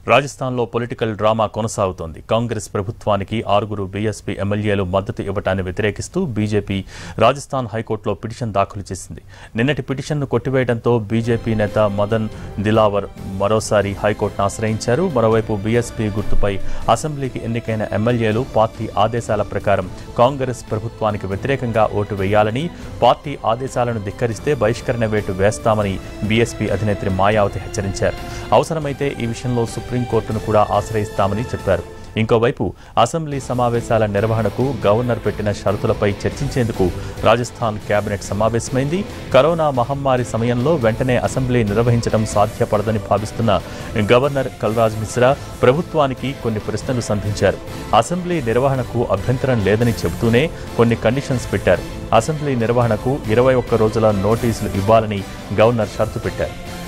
రాజస్థాన్లో political drama కొనసాగుతోంది కాంగ్రెస్ ప్రభుత్వానికి ఆరుగురు బీఎస్పీ ఎమ్మెల్యేలు మద్దతు ఇవ్వటాన్ని వ్యతిరేకిస్తూ బీజేపీ రాజస్థాన్ హైకోర్టులో పిటిషన్ దాఖలు చేసింది నిన్నటి పిటిషన్ను కొట్టివేయడంతో బీజేపీ నేత మదన్ దిలావర్ మరోసారి హైకోర్టును ఆశ్రయించారు మరోవైపు బీఎస్పీ గుర్తుపై అసెంబ్లీకి ఎన్నికైన ఎమ్మెల్యేలు పార్టీ ఆదేశాల ప్రకారం కాంగ్రెస్ ప్రభుత్వానికి వ్యతిరేకంగా ఓటు వేయాలని పార్టీ ఆదేశాలను ధిక్కరిస్తే బహిష్కరణ వేటు వేస్తామని బీఎస్పీ అధినేత్రి మాయావతి హెచ్చరించారు అవసరమైతే ఈ విషయంలో సుప్రీంకోర్టును కూడా ఆశ్రయిస్తామని చెప్పారు ఇంకోవైపు అసెంబ్లీ సమావేశాల నిర్వహణకు గవర్నర్ పెట్టిన షరతులపై చర్చించేందుకు రాజస్థాన్ కేబినెట్ సమావేశమైంది కరోనా మహమ్మారి సమయంలో వెంటనే అసెంబ్లీ నిర్వహించడం సాధ్యపడదని భావిస్తున్న గవర్నర్ కల్రాజ్ మిశ్రా ప్రభుత్వానికి కొన్ని ప్రశ్నలు సంధించారు అసెంబ్లీ నిర్వహణకు అభ్యంతరం లేదని చెబుతూనే కొన్ని కండిషన్స్ పెట్టారు అసెంబ్లీ నిర్వహణకు ఇరవై ఒక్క రోజుల నోటీసులు ఇవ్వాలని గవర్నర్ షరతు పెట్టారు